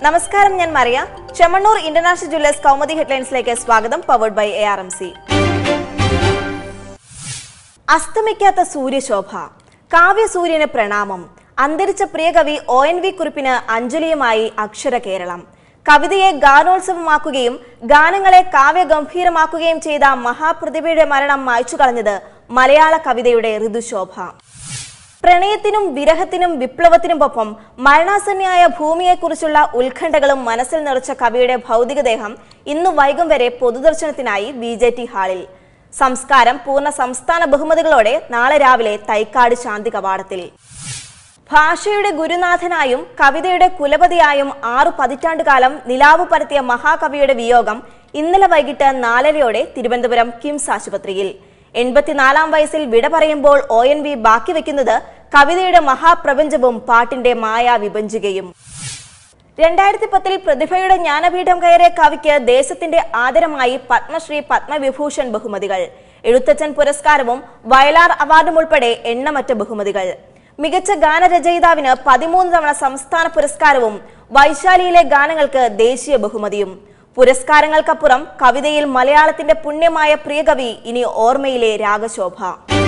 നമസ്കാരം ഞാൻ Maria Chemmanur international jewellers Kaumudi ഹെഡ്ലൈൻസിലേക്ക് സ്വാഗതം powered by A R M C അസ്തമിക്കാത്ത സൂര്യശോഭ കാവ്യസൂര്യന് പ്രണാമം അന്തരിച്ച പ്രിയകവി ഒ എൻ വി കുറിപ്പിന് അഞ്ജലിയുമായി അക്ഷര കേരളം കവിതയെ ഗാനോത്സവമാക്കുകയും ഗാനങ്ങളെ കാവ്യഗംഭീരമാക്കുകയും ചെയ്ത മഹാപ്രതിഭയുടെ മരണം മായ്ച്ചു കളഞ്ഞത് മലയാള കവിതയുടെ ഋതുശോഭ പ്രണയത്തിനും വിരഹത്തിനും വിപ്ലവത്തിനുമൊപ്പം മരണാസന്നയായ ഭൂമിയെക്കുറിച്ചുള്ള ഉത്കണ്ഠകളും മനസ്സിൽ നിറച്ച കവിയുടെ ഭൗതികദേഹം ഇന്നു വൈകും വരെ പൊതുദർശനത്തിനായി ബി ജെ ടി ഹാളിൽ സംസ്കാരം പൂർണ്ണ സംസ്ഥാന ബഹുമതികളോടെ നാളെ രാവിലെ തൈക്കാട് ശാന്തി കവാടത്തിൽ ഭാഷയുടെ ഗുരുനാഥനായും കവിതയുടെ കുലപതിയായും ആറു പതിറ്റാണ്ടുകാലം നിലാവ് പരത്തിയ മഹാകവിയുടെ വിയോഗം ഇന്നലെ വൈകിട്ട് നാലരയോടെ തിരുവനന്തപുരം കിംസ് ആശുപത്രിയിൽ എൺപത്തിനാലാം വയസ്സിൽ വിട പറയുമ്പോൾ ഒ എൻ വി ബാക്കി വെക്കുന്നത് കവിതയുടെ മഹാപ്രപഞ്ചവും പാട്ടിന്റെ മായാ വിഭജികയും രണ്ടായിരത്തി പത്തിൽ പ്രതിഭയുടെ ജ്ഞാനപീഠം കയറിയ കവിക്ക് ദേശത്തിന്റെ ആദരമായി പത്മശ്രീ പത്മവിഭൂഷൺ ബഹുമതികൾ എഴുത്തച്ഛൻ പുരസ്കാരവും വയലാർ അവാർഡും ഉൾപ്പെടെ എണ്ണമറ്റ ബഹുമതികൾ മികച്ച ഗാനരചയിതാവിന് പതിമൂന്ന് തവണ സംസ്ഥാന പുരസ്കാരവും വൈശാലിയിലെ ഗാനങ്ങൾക്ക് ദേശീയ ബഹുമതിയും പുരസ്കാരങ്ങൾക്കപ്പുറം കവിതയിൽ മലയാളത്തിന്റെ പുണ്യമായ പ്രിയകവി ഇനി ഓർമ്മയിലെ രാഗശോഭ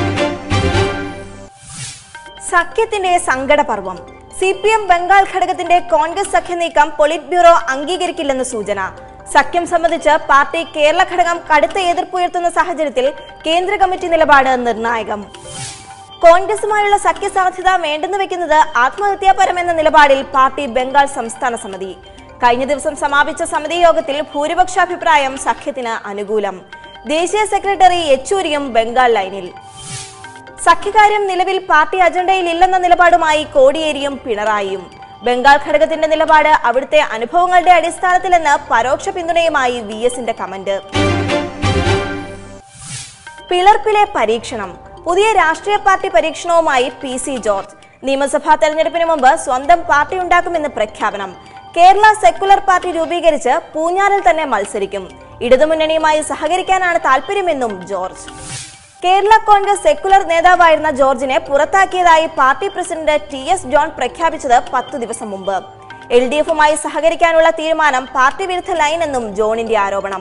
സഖ്യത്തിന്റെ സങ്കടപർവം സി പി എം ബംഗാൾ ഘടകത്തിന്റെ കോൺഗ്രസ് സഖ്യ നീക്കം പൊളിറ്റ് ബ്യൂറോ അംഗീകരിക്കില്ലെന്ന് സൂചന സഖ്യം സംബന്ധിച്ച് പാർട്ടി കേരള ഘടകം കടുത്ത എതിർപ്പുയർത്തുന്ന സാഹചര്യത്തിൽ കേന്ദ്ര കമ്മിറ്റി നിലപാട് നിർണായകം കോൺഗ്രസുമായുള്ള സഖ്യ സാധ്യത വേണ്ടെന്ന് വെക്കുന്നത് ആത്മഹത്യാപരമെന്ന നിലപാടിൽ പാർട്ടി ബംഗാൾ സംസ്ഥാന സമിതി കഴിഞ്ഞ ദിവസം സമാപിച്ച സമിതി യോഗത്തിൽ ഭൂരിപക്ഷാഭിപ്രായം സഖ്യത്തിന് അനുകൂലം ദേശീയ സെക്രട്ടറി യെച്ചൂരിയും ബംഗാൾ ലൈനിൽ സഖ്യകാര്യം നിലവിൽ പാർട്ടി അജണ്ടയിൽ ഇല്ലെന്ന നിലപാടുമായി കോടിയേരിയും പിണറായിയും ബംഗാൾ ഘടകത്തിന്റെ നിലപാട് അവിടുത്തെ അനുഭവങ്ങളുടെ അടിസ്ഥാനത്തിലെന്ന് പരോക്ഷ പിന്തുണയുമായി വി എസിന്റെ കമന്റ് പിളർപ്പിലെ പരീക്ഷണം പുതിയ രാഷ്ട്രീയ പാർട്ടി പരീക്ഷണവുമായി പി സി ജോർജ് നിയമസഭാ തെരഞ്ഞെടുപ്പിന് മുമ്പ് സ്വന്തം പാർട്ടി ഉണ്ടാക്കുമെന്ന് പ്രഖ്യാപനം കേരള സെക്കുലർ പാർട്ടി രൂപീകരിച്ച് പൂഞ്ഞാറിൽ തന്നെ മത്സരിക്കും ഇടതുമുന്നണിയുമായി സഹകരിക്കാനാണ് താൽപര്യമെന്നും ജോർജ് കേരള കോൺഗ്രസ് സെക്കുലർ നേതാവായിരുന്ന ജോർജിനെ പുറത്താക്കിയതായി party president T S John പ്രഖ്യാപിച്ചത് പത്തു ദിവസം മുമ്പ് എൽ ഡി എഫുമായി സഹകരിക്കാനുള്ള തീരുമാനം പാർട്ടി വിരുദ്ധ ലൈനെന്നും ജോണിന്റെ ആരോപണം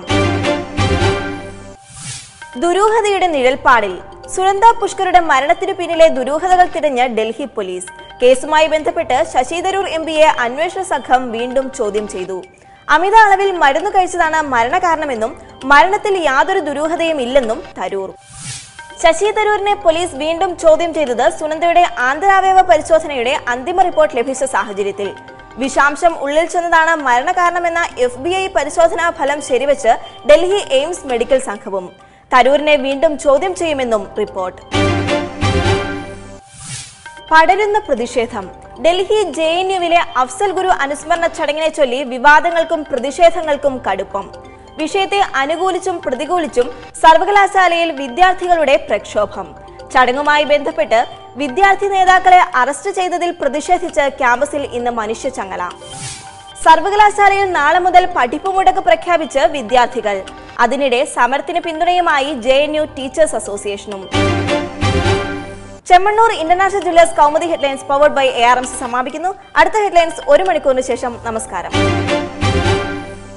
ദുരൂഹതയുടെ നിഴൽപ്പാടിൽ സുനന്ദ പുഷ്കറുടെ മരണത്തിനു പിന്നിലെ ദുരൂഹതകൾ തിരഞ്ഞ് ഡൽഹി പോലീസ് കേസുമായി ബന്ധപ്പെട്ട് ശശി തരൂർ എം പിയെ അന്വേഷണ സംഘം വീണ്ടും ചോദ്യം ചെയ്തു അമിത അളവിൽ മരുന്ന് കഴിച്ചതാണ് മരണകാരണമെന്നും മരണത്തിൽ യാതൊരു ദുരൂഹതയും ഇല്ലെന്നും തരൂർ ശശി തരൂരിനെ പോലീസ് വീണ്ടും ചോദ്യം ചെയ്തത് സുനന്ദയുടെ ആന്തരാവയവ പരിശോധനയുടെ അന്തിമ റിപ്പോർട്ട് ലഭിച്ച സാഹചര്യത്തിൽ വിഷാംശം ഉള്ളിൽ ചെന്നതാണ് മരണകാരണമെന്ന എഫ് ബി ഐ പരിശോധനാ ഫലം ശരിവച്ച് ഡൽഹി എയിംസ് മെഡിക്കൽ സംഘവും തരൂരിനെ വീണ്ടും ചോദ്യം ചെയ്യുമെന്നും റിപ്പോർട്ട് പടരുന്ന പ്രതിഷേധം ഡൽഹി ജെ എൻ യുവിലെ അഫ്സൽ ഗുരു അനുസ്മരണ ചടങ്ങിനെ ചൊല്ലി വിവാദങ്ങൾക്കും പ്രതിഷേധങ്ങൾക്കും കടുപ്പം വിഷയത്തെ അനുകൂലിച്ചും പ്രതികൂലിച്ചും സർവകലാശാലയിൽ വിദ്യാർത്ഥികളുടെ പ്രക്ഷോഭം ചടങ്ങുമായി ബന്ധപ്പെട്ട് വിദ്യാർത്ഥി നേതാക്കളെ അറസ്റ്റ് ചെയ്തതിൽ പ്രതിഷേധിച്ച് ക്യാമ്പസിൽ ഇന്ന് മനുഷ്യചങ്ങല സർവകലാശാലയിൽ നാളെ മുതൽ പഠിപ്പ് മുടക്ക് പ്രഖ്യാപിച്ച് വിദ്യാർത്ഥികൾ അതിനിടെ സമരത്തിന് പിന്തുണയുമായി ജെ എൻ യു ടീച്ചേഴ്സ് അസോസിയേഷനും Chemmanur international jewellers Kaumudi headlines powered by A R M C സമാപിക്കുന്നു അടുത്ത ഹെഡ്ലൈൻസ് ഒരു മണിക്കൂറിന് ശേഷം നമസ്കാരം